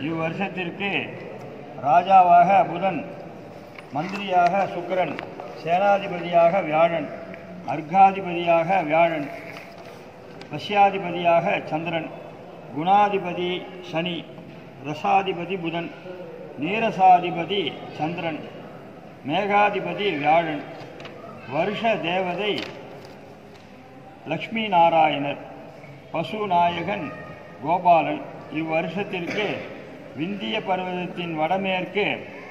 இவ்வருஷத்திற்கு ராஜாவாக புதன் மந்திரியாக சுக்கிரன் சேனாதிபதியாக வியாழன் அர்க்காதிபதியாக வியாழன் பஷ்யாதிபதியாக சந்திரன் குணாதிபதி சனி ரசாதிபதி புதன் நீரசாதிபதி சந்திரன் மேகாதிபதி வியாழன் வருஷ தேவதை லக்ஷ்மி நாராயணர் பசு நாயகன் கோபாலன் இவ்வருஷத்திற்கு விந்திய பர்வதத்தின் வடமேற்கு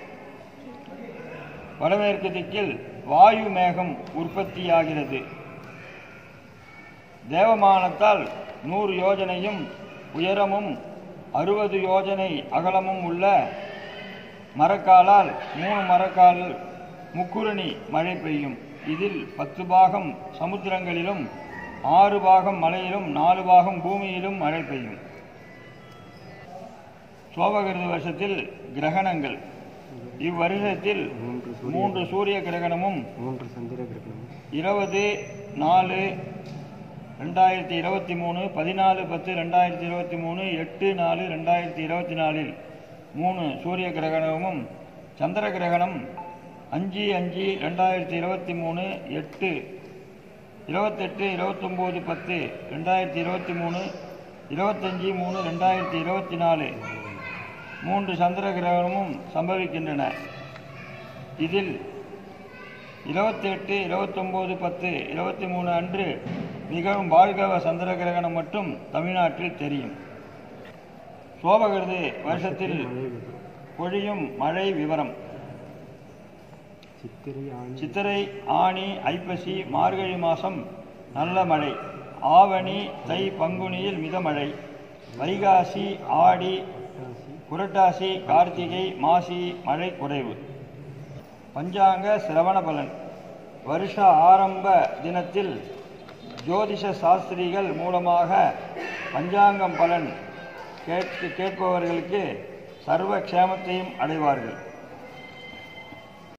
வடமேற்கு திக்கில் வாயு மேகம் உற்பத்தியாகிறது தேவமானத்தால் நூறு யோஜனையும் உயரமும் அறுபது யோஜனை அகலமும் உள்ள மரக்காலால் மூணு மரக்கால் முக்குரணி மழை பெய்யும் இதில் பத்து பாகம் சமுத்திரங்களிலும் ஆறு பாகம் மலையிலும் நாலு பாகம் பூமியிலும் மழை பெய்யும் சோபகிருத வருஷத்தில் கிரகணங்கள் இவ்வருஷத்தில் மூன்று சூரிய கிரகணமும் மூன்று சந்திர கிரகணம் இருபது நாலு ரெண்டாயிரத்தி இருபத்தி மூணு பதினாலு பத்து ரெண்டாயிரத்தி இருபத்தி மூணு எட்டு நாலு ரெண்டாயிரத்தி இருபத்தி நாலில் மூணு சூரிய கிரகணமும் சந்திர கிரகணம் அஞ்சு அஞ்சு ரெண்டாயிரத்தி இருபத்தி மூணு எட்டு இருபத்தெட்டு இருபத்தொம்போது பத்து ரெண்டாயிரத்தி இருபத்தி மூணு இருபத்தஞ்சி மூணு ரெண்டாயிரத்தி இருபத்தி நாலு மூன்று சந்திர கிரகணமும் சம்பவிக்கின்றன இதில் இருபத்தி எட்டு இருபத்தொம்போது பத்து இருபத்தி மூணு அன்று நிகழும் வாழ்கவ சந்திர கிரகணம் மட்டும் தமிழ்நாட்டில் தெரியும் சோபகிருது வருஷத்தில் மழை விடும் பொழியும் மழை விவரம் சித்திரை ஆணி சித்திரை ஆனி ஐப்பசி மார்கழி மாதம் நல்ல மழை ஆவணி தை பங்குனியில் மிதமழை வைகாசி ஆடி புரட்டாசி புரட்டாசி கார்த்திகை மாசி மழை குறைவு பஞ்சாங்க சிரவண பலன் வருஷ ஆரம்ப தினத்தில் ஜோதிஷ சாஸ்திரிகள் மூலமாக பஞ்சாங்கம் பலன் கேட்க கேட்பவர்களுக்கு சர்வ க்ஷேமத்தையும் அடைவார்கள்